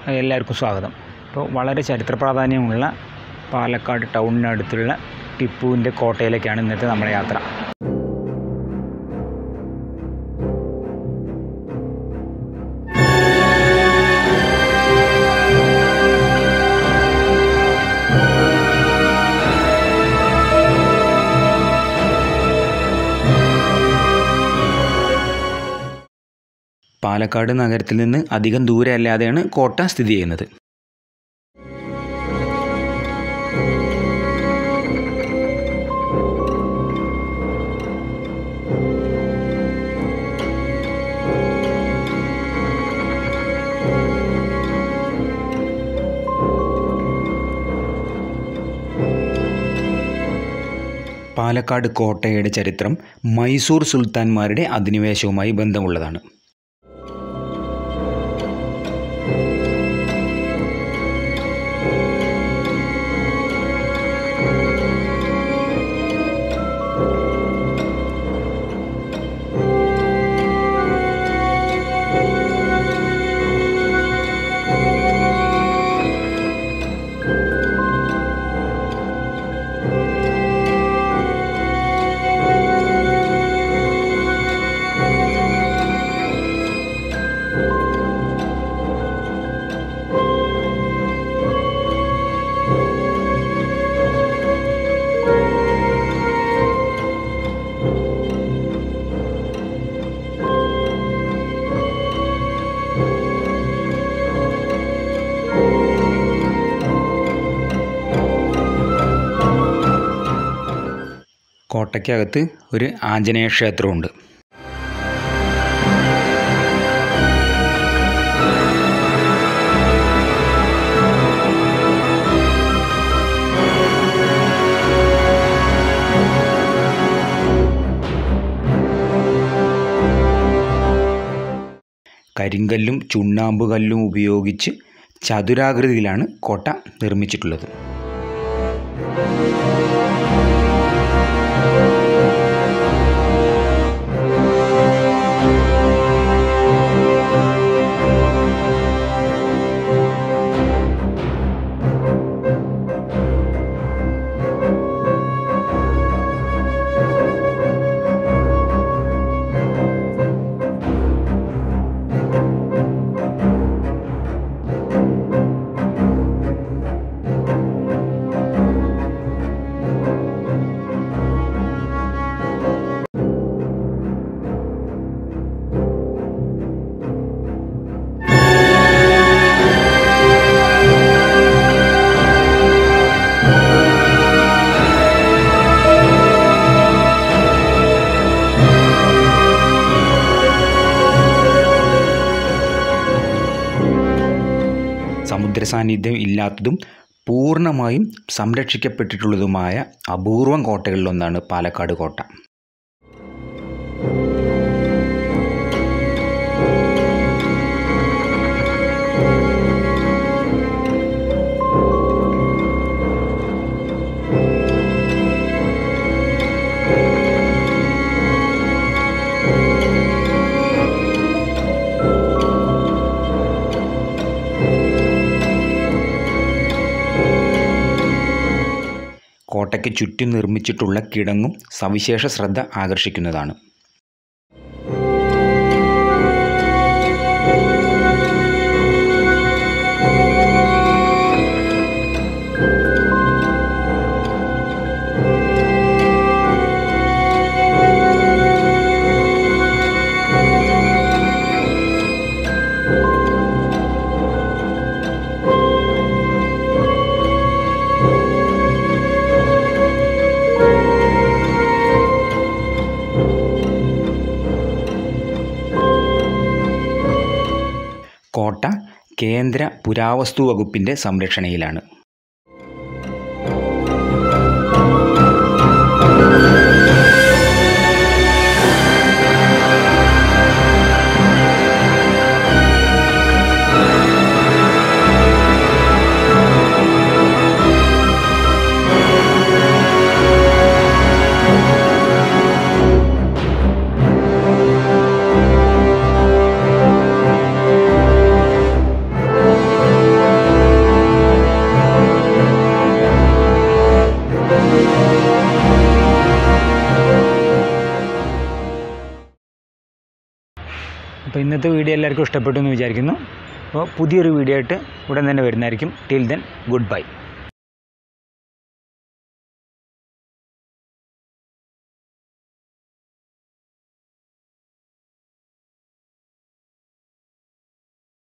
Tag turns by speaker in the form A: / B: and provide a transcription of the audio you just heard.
A: എല്ലാവർക്കും സ്വാഗതം ഇപ്പോൾ വളരെ ചരിത്ര പ്രാധാന്യമുള്ള പാലക്കാട് ടൗണിനടുത്തുള്ള ടിപ്പുവിൻ്റെ കോട്ടയിലേക്കാണ് ഇന്നത്തെ നമ്മുടെ യാത്ര പാലക്കാട് നഗരത്തിൽ നിന്ന് അധികം ദൂരെ അല്ലാതെയാണ് കോട്ട സ്ഥിതി ചെയ്യുന്നത് പാലക്കാട് കോട്ടയുടെ ചരിത്രം മൈസൂർ സുൽത്താൻമാരുടെ അധിനിവേശവുമായി ബന്ധമുള്ളതാണ് കോട്ടയ്ക്കകത്ത് ഒരു ആഞ്ജനേയ ക്ഷേത്രമുണ്ട് കരിങ്കല്ലും ചുണ്ണാമ്പുകല്ലും ഉപയോഗിച്ച് ചതുരാകൃതിയിലാണ് കോട്ട നിർമ്മിച്ചിട്ടുള്ളത് സമുദ്ര സാന്നിധ്യം ഇല്ലാത്തതും പൂർണ്ണമായും സംരക്ഷിക്കപ്പെട്ടിട്ടുള്ളതുമായ അപൂർവം കോട്ടകളിലൊന്നാണ് പാലക്കാട് കോട്ട കോട്ടയ്ക്ക് ചുറ്റും നിർമ്മിച്ചിട്ടുള്ള കിടങ്ങും സവിശേഷ ശ്രദ്ധ ആകർഷിക്കുന്നതാണ് കോട്ട കേന്ദ്ര പുരാവസ്തു വകുപ്പിൻ്റെ സംരക്ഷണയിലാണ് അപ്പോൾ ഇന്നത്തെ വീഡിയോ എല്ലാവർക്കും ഇഷ്ടപ്പെട്ടു എന്ന് വിചാരിക്കുന്നു അപ്പോൾ പുതിയൊരു വീഡിയോ ആയിട്ട് ഉടൻ തന്നെ വരുന്നതായിരിക്കും ടിൽ ദെൻ ഗുഡ് ബൈ